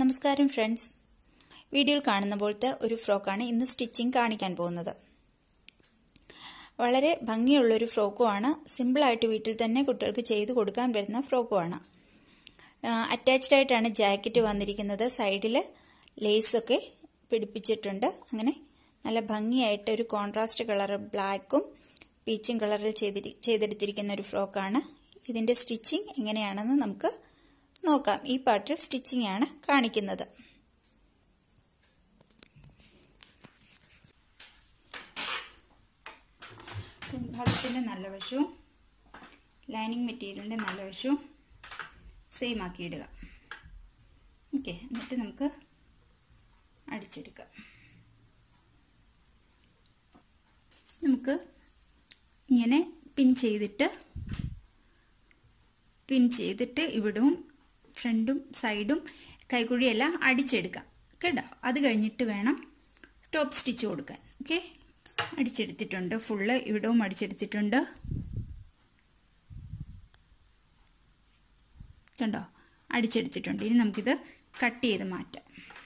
നമസ്കാരം ഫ്രണ്ട്സ് വീഡിയോയിൽ കാണുന്ന പോലത്തെ ഒരു ഫ്രോക്കാണ് ഇന്ന് സ്റ്റിച്ചിങ് കാണിക്കാൻ പോകുന്നത് വളരെ ഭംഗിയുള്ളൊരു ഫ്രോക്കുമാണ് സിമ്പിളായിട്ട് വീട്ടിൽ തന്നെ കുട്ടികൾക്ക് ചെയ്തു കൊടുക്കാൻ വരുന്ന ഫ്രോക്കുമാണ് അറ്റാച്ച്ഡ് ആയിട്ടാണ് ജാക്കറ്റ് വന്നിരിക്കുന്നത് സൈഡിൽ ലേസൊക്കെ പിടിപ്പിച്ചിട്ടുണ്ട് അങ്ങനെ നല്ല ഭംഗിയായിട്ട് ഒരു കോൺട്രാസ്റ്റ് കളർ ബ്ലാക്കും പീച്ചും കളറിൽ ചെയ്തി ചെയ്തെടുത്തിരിക്കുന്ന ഒരു ഫ്രോക്കാണ് ഇതിൻ്റെ സ്റ്റിച്ചിങ് എങ്ങനെയാണെന്ന് നമുക്ക് നോക്കാം ഈ പാർട്ടിൽ സ്റ്റിച്ചിങ് ആണ് കാണിക്കുന്നത് ഭാഗത്തിൻ്റെ നല്ല വശവും ലൈനിങ് മെറ്റീരിയലിൻ്റെ നല്ല വശവും സെയിം ആക്കി ഇടുക ഓക്കെ എന്നിട്ട് നമുക്ക് അടിച്ചെടുക്കാം നമുക്ക് ഇങ്ങനെ പിൻ ചെയ്തിട്ട് പിൻ ചെയ്തിട്ട് ഇവിടവും ഫ്രണ്ടും സൈഡും കൈക്കുഴിയെല്ലാം അടിച്ചെടുക്കാം കേട്ടോ അത് കഴിഞ്ഞിട്ട് വേണം ടോപ്പ് സ്റ്റിച്ച് കൊടുക്കാൻ ഓക്കെ അടിച്ചെടുത്തിട്ടുണ്ട് ഫുള്ള് ഇവിടവും അടിച്ചെടുത്തിട്ടുണ്ട് കണ്ടോ അടിച്ചെടുത്തിട്ടുണ്ട് ഇനി നമുക്കിത് കട്ട് ചെയ്ത് മാറ്റാം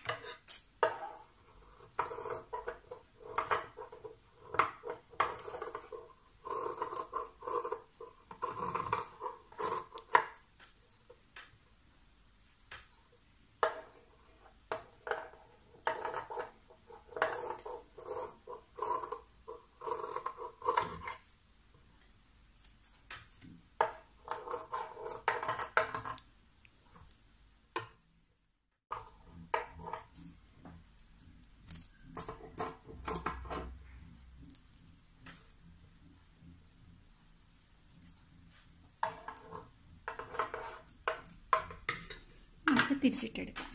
നമുക്ക് തിരിച്ചിട്ടെടുക്കാം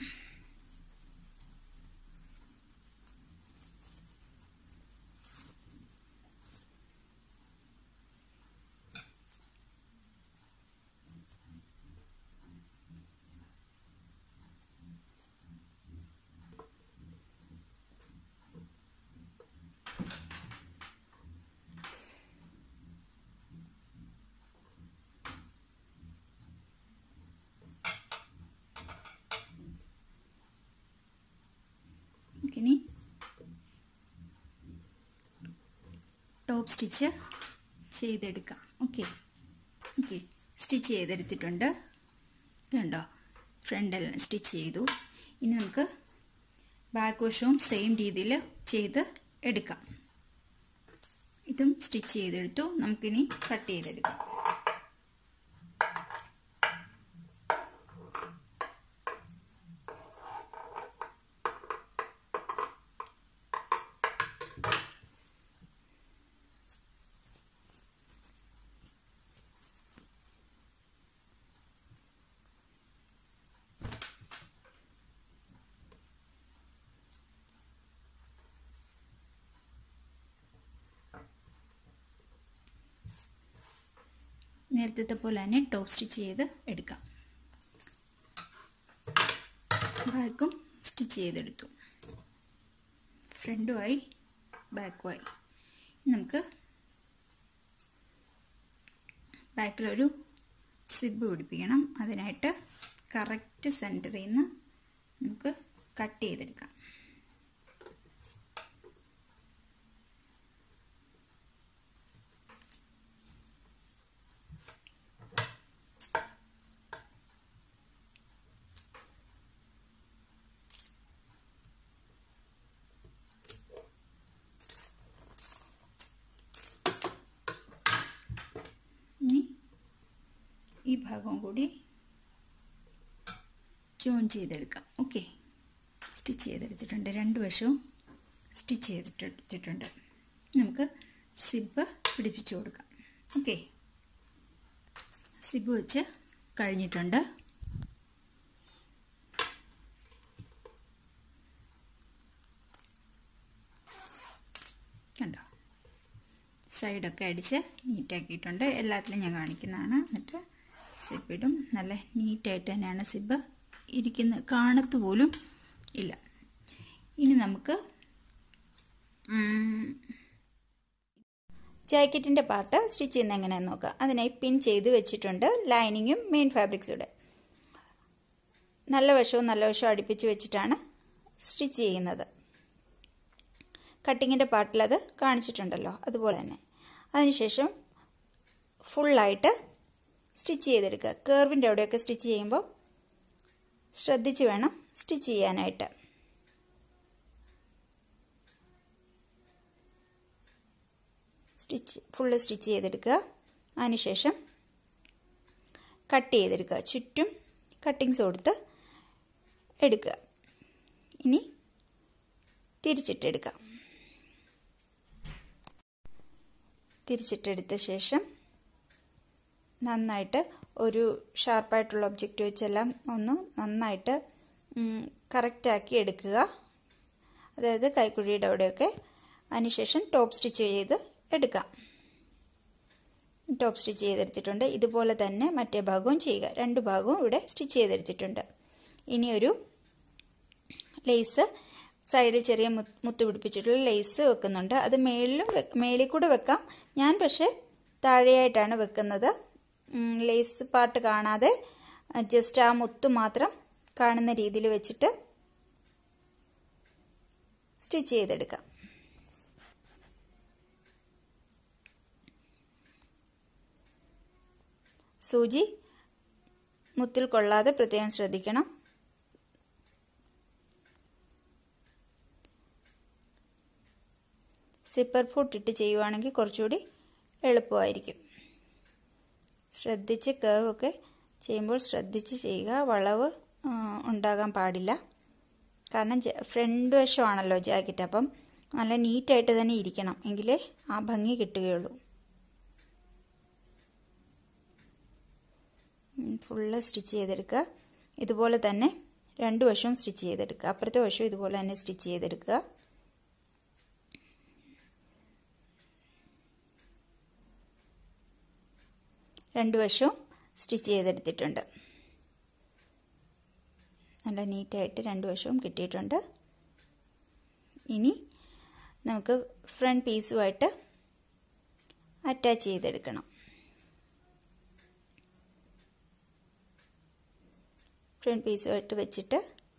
ഇനി ടോപ്പ് സ്റ്റിച്ച് ചെയ്തെടുക്കാം ഓക്കെ ഓക്കെ സ്റ്റിച്ച് ചെയ്തെടുത്തിട്ടുണ്ട് ഇതുണ്ടോ ഫ്രണ്ടെല്ലാം സ്റ്റിച്ച് ചെയ്തു ഇനി നമുക്ക് ബാക്ക് വശവും സെയിം രീതിയിൽ ചെയ്ത് എടുക്കാം ഇതും സ്റ്റിച്ച് ചെയ്തെടുത്തു നമുക്കിനി കട്ട് ചെയ്തെടുക്കാം നേരത്തെ പോലെ തന്നെ ടോപ്പ് സ്റ്റിച്ച് ചെയ്ത് എടുക്കാം ബാക്കും സ്റ്റിച്ച് ചെയ്തെടുത്തു ഫ്രണ്ടുമായി ബാക്കുമായി നമുക്ക് ബാക്കിലൊരു സിബ് പിടിപ്പിക്കണം അതിനായിട്ട് കറക്റ്റ് സെൻറ്ററിൽ നിന്ന് നമുക്ക് കട്ട് ചെയ്തെടുക്കാം ഇനി ഈ ഭാഗം കൂടി ജോയിൻ ചെയ്തെടുക്കാം ഓക്കെ സ്റ്റിച്ച് ചെയ്തെടുത്തിട്ടുണ്ട് രണ്ട് വശവും സ്റ്റിച്ച് ചെയ്തിട്ടെടുത്തിട്ടുണ്ട് നമുക്ക് സിബ് പിടിപ്പിച്ചു കൊടുക്കാം ഓക്കെ സിബ് വെച്ച് കഴിഞ്ഞിട്ടുണ്ട് കണ്ടോ സൈഡൊക്കെ അടിച്ച് നീറ്റാക്കിയിട്ടുണ്ട് എല്ലാത്തിലും ഞാൻ കാണിക്കുന്നതാണ് എന്നിട്ട് സിബിടും നല്ല നീറ്റായിട്ട് തന്നെയാണ് സിബ് ഇരിക്കുന്നത് കാണത്ത് പോലും ഇല്ല ഇനി നമുക്ക് ജാക്കറ്റിൻ്റെ പാർട്ട് സ്റ്റിച്ച് ചെയ്യുന്ന എങ്ങനെയാണെന്ന് നോക്കാം അതിനായി പിൻ ചെയ്ത് വെച്ചിട്ടുണ്ട് ലൈനിങ്ങും മെയിൻ ഫാബ്രിക്സൂടെ നല്ല വശവും നല്ല വശവും അടുപ്പിച്ച് വെച്ചിട്ടാണ് സ്റ്റിച്ച് ചെയ്യുന്നത് കട്ടിങ്ങിൻ്റെ പാർട്ടിൽ അത് കാണിച്ചിട്ടുണ്ടല്ലോ അതുപോലെ തന്നെ അതിനുശേഷം ഫുള്ളായിട്ട് സ്റ്റിച്ച് ചെയ്തെടുക്കുക കേർവിൻ്റെ അവിടെയൊക്കെ സ്റ്റിച്ച് ചെയ്യുമ്പോൾ ശ്രദ്ധിച്ച് വേണം സ്റ്റിച്ച് ചെയ്യാനായിട്ട് സ്റ്റിച്ച് ഫുള്ള് സ്റ്റിച്ച് ചെയ്തെടുക്കുക അതിനുശേഷം കട്ട് ചെയ്തെടുക്കുക ചുറ്റും കട്ടിങ്സ് കൊടുത്ത് എടുക്കുക ഇനി തിരിച്ചിട്ടെടുക്കാം തിരിച്ചിട്ടെടുത്ത ശേഷം നന്നായിട്ട് ഒരു ഷാർപ്പായിട്ടുള്ള ഒബ്ജക്റ്റ് വെച്ചെല്ലാം ഒന്ന് നന്നായിട്ട് കറക്റ്റാക്കി എടുക്കുക അതായത് കൈക്കുഴിയുടെ അവിടെയൊക്കെ അതിനുശേഷം ടോപ്പ് സ്റ്റിച്ച് ചെയ്ത് എടുക്കാം ടോപ്പ് സ്റ്റിച്ച് ചെയ്തെടുത്തിട്ടുണ്ട് ഇതുപോലെ തന്നെ മറ്റേ ഭാഗവും ചെയ്യുക രണ്ട് ഭാഗവും ഇവിടെ സ്റ്റിച്ച് ചെയ്തെടുത്തിട്ടുണ്ട് ഇനി ഒരു ലേസ് സൈഡിൽ ചെറിയ മുത്ത് പിടിപ്പിച്ചിട്ടുള്ള ലേസ് വെക്കുന്നുണ്ട് അത് മേളിലും മേളിൽ കൂടെ വെക്കാം ഞാൻ പക്ഷേ താഴെയായിട്ടാണ് വെക്കുന്നത് ലേസ് പാർട്ട് കാണാതെ ജസ്റ്റ് ആ മുത്ത് മാത്രം കാണുന്ന രീതിയിൽ വെച്ചിട്ട് സ്റ്റിച്ച് ചെയ്തെടുക്കാം സൂചി മുത്തിൽ കൊള്ളാതെ പ്രത്യേകം ശ്രദ്ധിക്കണം സിപ്പർ ഫുട്ട് ഇട്ട് ചെയ്യുവാണെങ്കിൽ കുറച്ചുകൂടി എളുപ്പമായിരിക്കും ശ്രദ്ധിച്ച് കേവൊക്കെ ചെയ്യുമ്പോൾ ശ്രദ്ധിച്ച് ചെയ്യുക വളവ് ഉണ്ടാകാൻ പാടില്ല കാരണം ഫ്രണ്ട് വശമാണല്ലോ ജാക്കറ്റ് അപ്പം നല്ല നീറ്റായിട്ട് തന്നെ ഇരിക്കണം എങ്കിലേ ആ ഭംഗി കിട്ടുകയുള്ളൂ ഫുള്ള് സ്റ്റിച്ച് ചെയ്തെടുക്കുക ഇതുപോലെ തന്നെ രണ്ട് വശവും സ്റ്റിച്ച് ചെയ്തെടുക്കുക അപ്പുറത്തെ വശവും ഇതുപോലെ തന്നെ സ്റ്റിച്ച് ചെയ്തെടുക്കുക രണ്ട് വശവും സ്റ്റിച്ച് ചെയ്തെടുത്തിട്ടുണ്ട് നല്ല നീറ്റായിട്ട് രണ്ട് വശവും കിട്ടിയിട്ടുണ്ട് ഇനി നമുക്ക് ഫ്രണ്ട് പീസുമായിട്ട് അറ്റാച്ച് ചെയ്തെടുക്കണം ഫ്രണ്ട് പീസുമായിട്ട് വെച്ചിട്ട്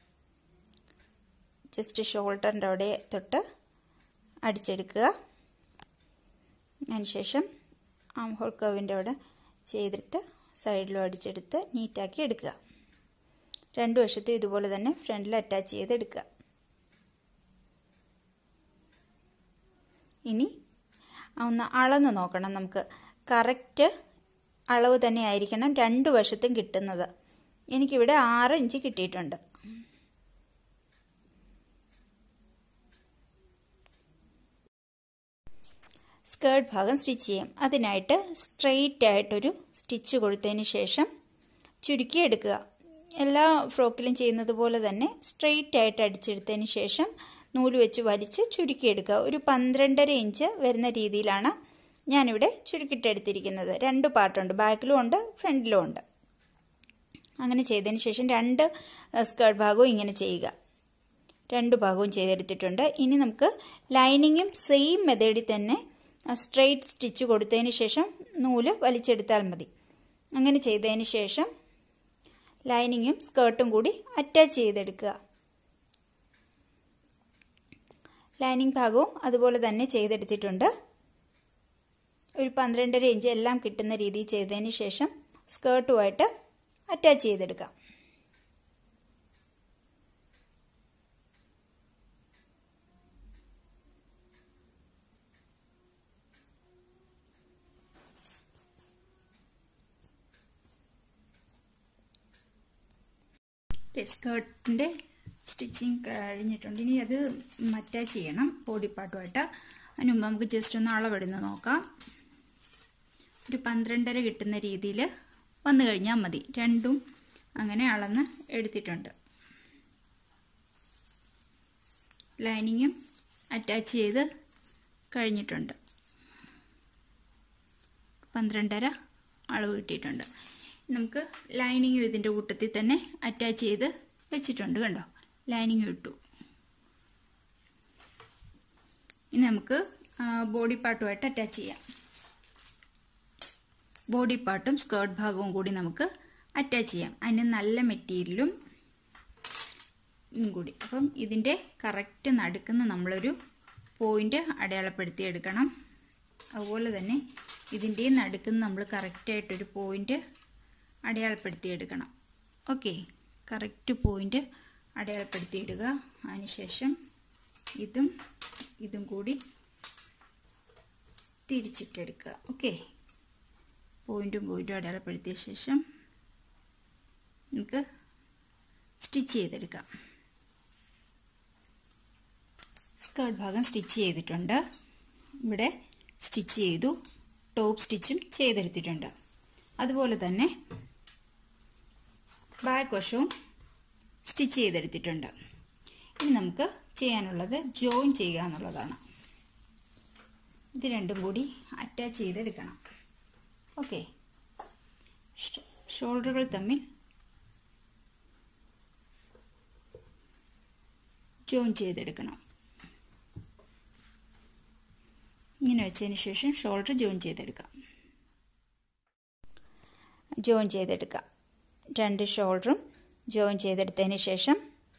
ജസ്റ്റ് ഷോൾഡറിൻ്റെ അവിടെ തൊട്ട് അടിച്ചെടുക്കുക അതിനുശേഷം ആം ഹോൾ കർവിൻ്റെ അവിടെ ചെയ്തിട്ട് സൈഡിലും അടിച്ചെടുത്ത് നീറ്റാക്കി എടുക്കുക രണ്ട് വശത്തും ഇതുപോലെ തന്നെ ഫ്രണ്ടിൽ അറ്റാച്ച് ചെയ്തെടുക്കുക ഇനി ഒന്ന് അളന്ന് നോക്കണം നമുക്ക് കറക്റ്റ് അളവ് തന്നെ ആയിരിക്കണം രണ്ട് വശത്തും കിട്ടുന്നത് എനിക്കിവിടെ ആറ് ഇഞ്ച് കിട്ടിയിട്ടുണ്ട് സ്കേർട്ട് ഭാഗം സ്റ്റിച്ച് ചെയ്യും അതിനായിട്ട് സ്ട്രെയിറ്റ് ആയിട്ടൊരു സ്റ്റിച്ച് കൊടുത്തതിന് ശേഷം ചുരുക്കിയെടുക്കുക എല്ലാ ഫ്രോക്കിലും ചെയ്യുന്നത് പോലെ തന്നെ സ്ട്രെയിറ്റ് ആയിട്ട് അടിച്ചെടുത്തതിന് ശേഷം നൂല് വെച്ച് വലിച്ച് ചുരുക്കിയെടുക്കുക ഒരു പന്ത്രണ്ടര ഇഞ്ച് വരുന്ന രീതിയിലാണ് ഞാനിവിടെ ചുരുക്കിട്ടെടുത്തിരിക്കുന്നത് രണ്ട് പാർട്ടുണ്ട് ബാക്കിലും ഉണ്ട് ഫ്രണ്ടിലും ഉണ്ട് അങ്ങനെ ചെയ്തതിന് ശേഷം രണ്ട് സ്കേർട്ട് ഭാഗവും ഇങ്ങനെ ചെയ്യുക രണ്ട് ഭാഗവും ചെയ്തെടുത്തിട്ടുണ്ട് ഇനി നമുക്ക് ലൈനിങ്ങും സെയിം മെത്തേഡിൽ തന്നെ സ്ട്രെയിറ്റ് സ്റ്റിച്ച് കൊടുത്തതിന് ശേഷം നൂല് വലിച്ചെടുത്താൽ മതി അങ്ങനെ ചെയ്തതിന് ശേഷം ലൈനിങ്ങും സ്കേർട്ടും കൂടി അറ്റാച്ച് ചെയ്തെടുക്കുക ലൈനിങ് ഭാഗവും അതുപോലെ തന്നെ ചെയ്തെടുത്തിട്ടുണ്ട് ഒരു പന്ത്രണ്ടര ഇഞ്ച് എല്ലാം കിട്ടുന്ന രീതിയിൽ ചെയ്തതിന് ശേഷം സ്കേർട്ടുമായിട്ട് അറ്റാച്ച് ചെയ്തെടുക്കാം സ്കേർട്ടിൻ്റെ സ്റ്റിച്ചിങ് കഴിഞ്ഞിട്ടുണ്ട് ഇനി അത് അറ്റാച്ച് ചെയ്യണം ബോഡി പാർട്ടുമായിട്ട് അതിന് മുമ്പ് നമുക്ക് ജസ്റ്റ് ഒന്ന് അളവെടുന്ന് നോക്കാം ഒരു പന്ത്രണ്ടര കിട്ടുന്ന രീതിയിൽ വന്നു കഴിഞ്ഞാൽ മതി രണ്ടും അങ്ങനെ അളന്ന് എടുത്തിട്ടുണ്ട് ലൈനിങ്ങും അറ്റാച്ച് ചെയ്ത് കഴിഞ്ഞിട്ടുണ്ട് പന്ത്രണ്ടര അളവ് കിട്ടിയിട്ടുണ്ട് നമുക്ക് ലൈനിങ്ങും ഇതിൻ്റെ കൂട്ടത്തിൽ തന്നെ അറ്റാച്ച് ചെയ്ത് വെച്ചിട്ടുണ്ട് കണ്ടോ ലൈനിങ് ഇട്ടു ഇനി നമുക്ക് ബോഡി പാർട്ടുമായിട്ട് അറ്റാച്ച് ചെയ്യാം ബോഡി പാർട്ടും സ്കേർട്ട് ഭാഗവും കൂടി നമുക്ക് അറ്റാച്ച് ചെയ്യാം അതിന് നല്ല മെറ്റീരിയലും ഇതും കൂടി അപ്പം ഇതിൻ്റെ കറക്റ്റ് നടുക്കുന്ന നമ്മളൊരു പോയിൻ്റ് അടയാളപ്പെടുത്തി എടുക്കണം അതുപോലെ തന്നെ ഇതിൻ്റെയും നടുക്കുന്ന നമ്മൾ കറക്റ്റായിട്ടൊരു പോയിൻ്റ് അടയാളപ്പെടുത്തി എടുക്കണം ഓക്കെ കറക്റ്റ് പോയിൻ്റ് അടയാളപ്പെടുത്തി ഇടുക അതിനുശേഷം ഇതും ഇതും കൂടി തിരിച്ചിട്ടെടുക്കുക ഓക്കെ പോയിൻറ്റും പോയിൻറ്റും അടയാളപ്പെടുത്തിയ ശേഷം നമുക്ക് സ്റ്റിച്ച് ചെയ്തെടുക്കാം സ്കേർട്ട് ഭാഗം സ്റ്റിച്ച് ചെയ്തിട്ടുണ്ട് ഇവിടെ സ്റ്റിച്ച് ചെയ്തു ടോപ്പ് സ്റ്റിച്ചും ചെയ്തെടുത്തിട്ടുണ്ട് അതുപോലെ തന്നെ ബാക്ക് വശവും സ്റ്റിച്ച് ചെയ്തെടുത്തിട്ടുണ്ട് ഇനി നമുക്ക് ചെയ്യാനുള്ളത് ജോയിൻ ചെയ്യുക എന്നുള്ളതാണ് ഇത് രണ്ടും കൂടി അറ്റാച്ച് ചെയ്തെടുക്കണം ഓക്കെ ഷോൾഡറുകൾ തമ്മിൽ ജോയിൻ ചെയ്തെടുക്കണം ഇങ്ങനെ വെച്ചതിന് ശേഷം ഷോൾഡർ ജോയിൻ ചെയ്തെടുക്കാം ജോയിൻ ചെയ്തെടുക്കാം രണ്ട് ഷോൾഡറും ജോയിൻ ചെയ്തെടുത്തതിന് ശേഷം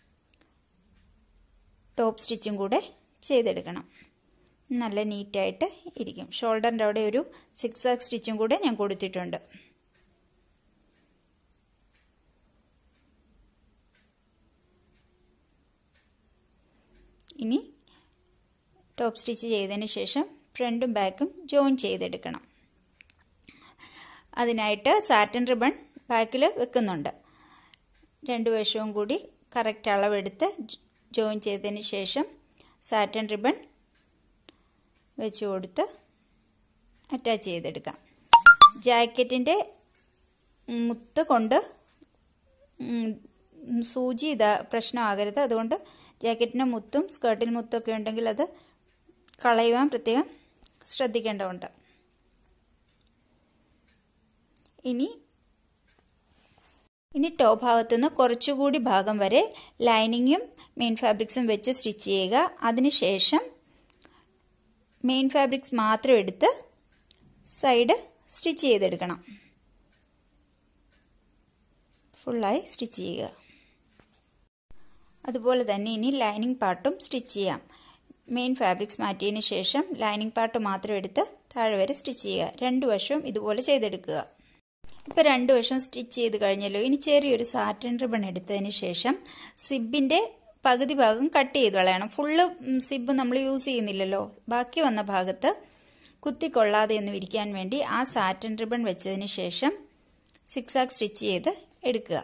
ടോപ്പ് സ്റ്റിച്ചും കൂടെ ചെയ്തെടുക്കണം നല്ല നീറ്റായിട്ട് ഇരിക്കും ഷോൾഡറിൻ്റെ അവിടെ ഒരു സിക്സ് ആക്ക് സ്റ്റിച്ചും കൂടെ ഞാൻ കൊടുത്തിട്ടുണ്ട് ഇനി ടോപ്പ് സ്റ്റിച്ച് ചെയ്തതിന് ശേഷം ഫ്രണ്ടും ബാക്കും ജോയിൻ ചെയ്തെടുക്കണം അതിനായിട്ട് സാറ്റൻ റിബൺ ബാക്കിൽ വെക്കുന്നുണ്ട് രണ്ട് വശവും കൂടി കറക്റ്റ് അളവെടുത്ത് ജോയിൻ ചെയ്തതിന് ശേഷം സാറ്റൻ റിബൺ വെച്ച് കൊടുത്ത് അറ്റാച്ച് ചെയ്തെടുക്കാം ജാക്കറ്റിൻ്റെ മുത്ത് കൊണ്ട് സൂചി ഇതാ പ്രശ്നമാകരുത് അതുകൊണ്ട് ജാക്കറ്റിന് മുത്തും സ്കേർട്ടിന് മുത്തും ഒക്കെ ഉണ്ടെങ്കിൽ അത് കളയുവാൻ പ്രത്യേകം ശ്രദ്ധിക്കേണ്ടതുണ്ട് ഇനി ഇനി ടോപ്പ് ഭാഗത്തു നിന്ന് കുറച്ചുകൂടി ഭാഗം വരെ ലൈനിങ്ങും മെയിൻ ഫാബ്രിക്സും വെച്ച് സ്റ്റിച്ച് ചെയ്യുക അതിനുശേഷം മെയിൻ ഫാബ്രിക്സ് മാത്രം എടുത്ത് സൈഡ് സ്റ്റിച്ച് ചെയ്തെടുക്കണം ഫുള്ളായി സ്റ്റിച്ച് ചെയ്യുക അതുപോലെ തന്നെ ഇനി ലൈനിങ് പാർട്ടും സ്റ്റിച്ച് ചെയ്യാം മെയിൻ ഫാബ്രിക്സ് മാറ്റിയതിന് ശേഷം ലൈനിങ് പാർട്ട് മാത്രം എടുത്ത് താഴെ വരെ സ്റ്റിച്ച് ചെയ്യുക രണ്ട് വശവും ഇതുപോലെ ചെയ്തെടുക്കുക ഇപ്പോൾ രണ്ട് വശവും സ്റ്റിച്ച് ചെയ്ത് കഴിഞ്ഞല്ലോ ഇനി ചെറിയൊരു സാറ്റൻ റിബൺ എടുത്തതിന് ശേഷം സിബിൻ്റെ പകുതി ഭാഗം കട്ട് ചെയ്ത് കളയണം ഫുള്ള് സിബ് നമ്മൾ യൂസ് ചെയ്യുന്നില്ലല്ലോ ബാക്കി വന്ന ഭാഗത്ത് കുത്തിക്കൊള്ളാതെ ഒന്ന് വിരിക്കാൻ വേണ്ടി ആ സാറ്റൻ റിബൺ വെച്ചതിന് ശേഷം സിക്സ് ആക്ക് സ്റ്റിച്ച് ചെയ്ത് എടുക്കുക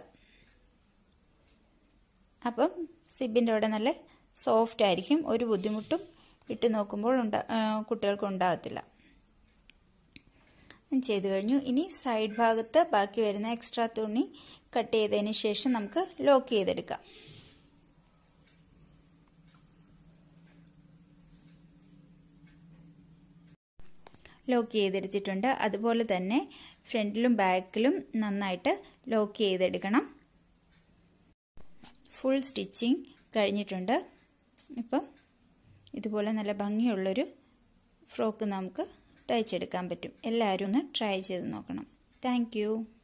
അപ്പം സിബിൻ്റെ അവിടെ നല്ല സോഫ്റ്റ് ആയിരിക്കും ഒരു ബുദ്ധിമുട്ടും ഇട്ട് നോക്കുമ്പോൾ ഉണ്ടാ കുട്ടികൾക്ക് ഉണ്ടാകത്തില്ല ചെയ്ത് കഴിഞ്ഞു ഇനി സൈഡ് ഭാഗത്ത് ബാക്കി വരുന്ന എക്സ്ട്രാ തുണി കട്ട് ചെയ്തതിന് ശേഷം നമുക്ക് ലോക്ക് ചെയ്തെടുക്കാം ലോക്ക് ചെയ്തെടുത്തിട്ടുണ്ട് അതുപോലെ തന്നെ ഫ്രണ്ടിലും ബാക്കിലും നന്നായിട്ട് ലോക്ക് ചെയ്തെടുക്കണം ഫുൾ സ്റ്റിച്ചിങ് കഴിഞ്ഞിട്ടുണ്ട് ഇപ്പം ഇതുപോലെ നല്ല ഭംഗിയുള്ളൊരു ഫ്രോക്ക് നമുക്ക് തയ്ച്ചെടുക്കാൻ പറ്റും എല്ലാവരും ഒന്ന് ട്രൈ ചെയ്ത് നോക്കണം താങ്ക്